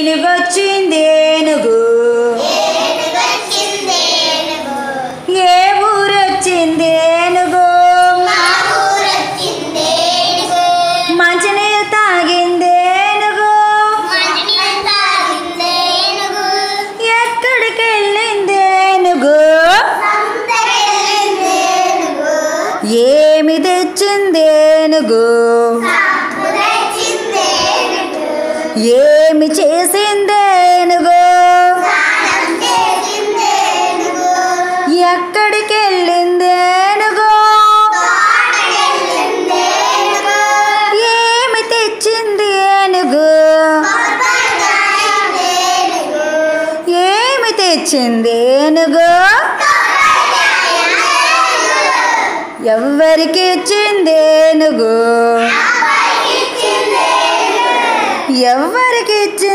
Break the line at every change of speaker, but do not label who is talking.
ఏనుగొచ్చింది ఏనుగు ఏ ఊరొచ్చింది ఏనుగు మంచినీళ్ళు తాగింది ఏనుగు ఎక్కడికి వెళ్ళింది ఏనుగు ఏమి తెచ్చింది ఏనుగు ఏమి చేసింది ఏనుగు ఎక్కడికి వెళ్ళింది ఏనుగు ఏమి తెచ్చింది ఏనుగు ఏమి తెచ్చింది ఏనుగు ఎవ్వరికి ఇచ్చింది ఏనుగు ఎవ్వరికి ఇచ్చింది